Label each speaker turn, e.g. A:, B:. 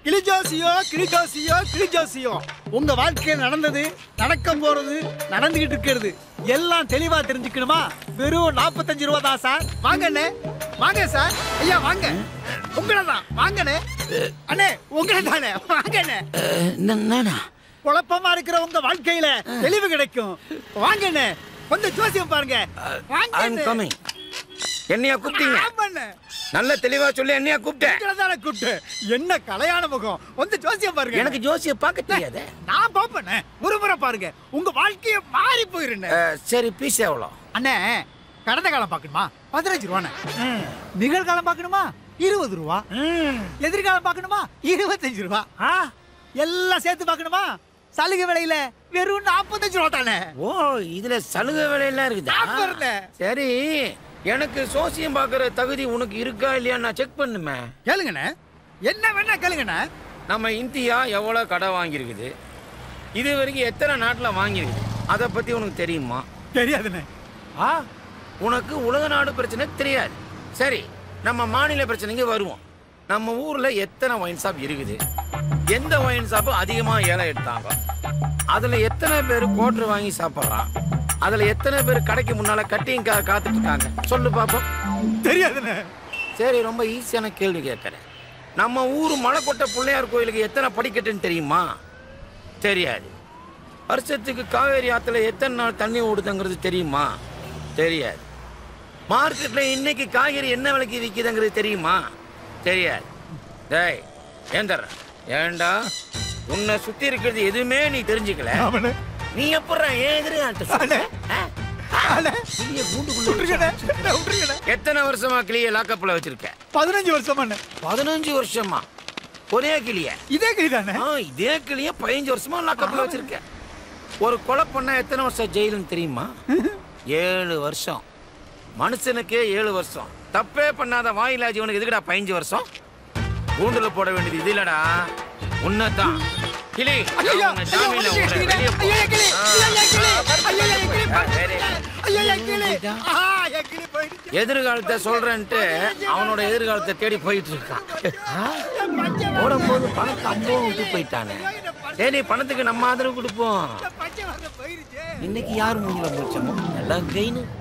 A: கிளி ஜோசியோ கிளி ஜோசியோ கிளி ஜோசியோ உங்க வாழ்க்கையில் நடந்தது நடக்க போறது நடந்துகிட்டு இருக்கிறது எல்லாம் தெளிவா தெரிஞ்சுக்கணுமா வெறும் நாற்பத்தஞ்சு ரூபா தான் சார் வாங்க அண்ணே வாங்க சார் ஐயா வாங்க உங்களை தான் வாங்கண்ணே அண்ணே உங்களை தானே வாங்க அண்ணே
B: நானா
A: குழப்பமா இருக்கிற உங்க வாழ்க்கையில தெளிவு கிடைக்கும் வாங்க அண்ணே கொஞ்சம் ஜோசியம் பாருங்க வாங்க
B: ஐம்
A: அண்ணே.
B: கமிங் என்னையா கூப்பிட்டீங்க
A: ஆமாண்ணே.
B: நல்ல தெளிவா சொல்லி என்னையா கூப்பிட்டேன்
A: உங்களை தானே கூப்பிட்டு என்ன கலையான முகம் வந்து ஜோசியம் பாருங்க
B: எனக்கு ஜோசிய பார்க்க தெரியாதே
A: நான் பாப்பேனே ஒரு முறை பாருங்க உங்க வாழ்க்கைய மாறி போயிருண்ணே
B: அஹ், சரி பீஸ் எவ்வளோ
A: அண்ணே கடந்த காலம் பார்க்கணுமா பதினஞ்சு ரூபாண்ணே நிகழ்காலம் பார்க்கணுமா இருபது ரூபா எதிர்காலம் பார்க்கணுமா இருபத்தஞ்சு ரூபா எல்லாம் சேர்த்து பார்க்கணுமா சலுகை விலையில வெறும் நாற்பத்தஞ்சு ரூபா தானே
B: ஓ இதுல சலுகை விலையெல்லாம் இருக்குதா
A: ஆஃபர்ல.
B: சரி எனக்கு சோசியம் பார்க்குற தகுதி உனக்கு இருக்கா இல்லையா நான் செக் பண்ணுமே
A: கேளுங்கண்ணே என்ன வேணா கேளுங்கண்ணே
B: நம்ம இந்தியா எவ்வளோ கடை வாங்கியிருக்குது இது வரைக்கும் எத்தனை நாட்டில் வாங்கியிருக்குது அதை பற்றி உனக்கு தெரியுமா
A: தெரியாதுண்ணே
B: ஆ உனக்கு உலக நாடு பிரச்சனை தெரியாது சரி நம்ம மாநில பிரச்சனைக்கு வருவோம் நம்ம ஊரில் எத்தனை ஒயின் ஷாப் இருக்குது எந்த ஒயின் ஷாப்பு அதிகமாக ஏலம் எடுத்தாங்க அதில் எத்தனை பேர் கோட்ரு வாங்கி சாப்பிட்றான் அதில் எத்தனை பேர் கடைக்கு முன்னால் கட்டிங் கா காத்துட்டு இருக்காங்க சொல்லு பார்ப்போம்
A: தெரியாதுண்ணே
B: சரி ரொம்ப ஈஸியான கேள்வி கேட்குறேன் நம்ம ஊர் மலைக்கோட்டை பிள்ளையார் கோயிலுக்கு எத்தனை படிக்கட்டுன்னு தெரியுமா தெரியாது வருஷத்துக்கு காவேரி ஆற்றுல எத்தனை நாள் தண்ணி ஓடுதுங்கிறது தெரியுமா தெரியாது மார்க்கெட்டில் இன்னைக்கு காய்கறி என்ன விலைக்கு விற்கிதுங்கிறது தெரியுமா தெரியாது டேய் ஏந்தர் ஏண்டா உன்னை சுற்றி இருக்கிறது எதுவுமே நீ தெரிஞ்சுக்கல
A: ஆமாண்ணே
B: நீ எப்படா ஏன் எதிர்காலத்தை சொல்ற? ஆ?
A: அண்ணே
B: கிளிய கூண்டுக்குள்ள
A: விட்டுருங்கண்ணே
B: வச்சு-
A: அண்ணே, விட்டுருங்கண்ணே
B: எத்தனை வருஷமா கிளிய லாக்கப்ல வச்சிருக்க
A: பதினஞ்சு வருஷம் அண்ணே
B: பதினஞ்சு வருஷமா ஒரே கிளிய
A: இதே கிளிதானே
B: ஆ, இதே கிளிய பதினஞ்சு வருஷமா லாக்கப்ல வச்சிருக்க ஒரு கொலை பண்ண எத்தனை வருஷம் ஜெயிலுன்னு தெரியுமா ஏழு வருஷம் மனுஷனுக்கே ஏழு வருஷம் தப்பே பண்ணாத வாயிலா ஜீவனுக்கு எதுக்குடா பதினஞ்சு வருஷம் கூண்டுல போட வேண்டியது இது இல்லடா உன்னதான் கிளி நான்
A: ஐயா,
B: உன்னை
A: ஐயா,
B: ஜாமீன்ல
A: ஐயா,
B: விடுறேன்.
A: கிளி,
B: வெளிய போ.
A: ஐயா, கிளி,
B: ஆ,
A: ஐயா, கிளி,
B: ஆ,
A: ஐயா, கிளி,
B: ஆ, சரி.
A: ஐயா, கிளி. ஆ, என் கிளி போயிடுச்சு.
B: எதிர்காலத்தை சொல்றேன்ட்டு அவனோட எதிர்காலத்தை தேடி போயிட்டு இருக்கான்
A: என் பச்சை
B: போடும்போது பணத்தை அம்பவும் விட்டு போயிட்டானே சரி பணத்துக்கு நம்ம ஆதரவு கொடுப்போம்
A: பச்சை வரல போயிடுச்சு
B: இன்னைக்கு யார் மூஞ்சில முடிச்சோமோ எல்லாம் கெயினு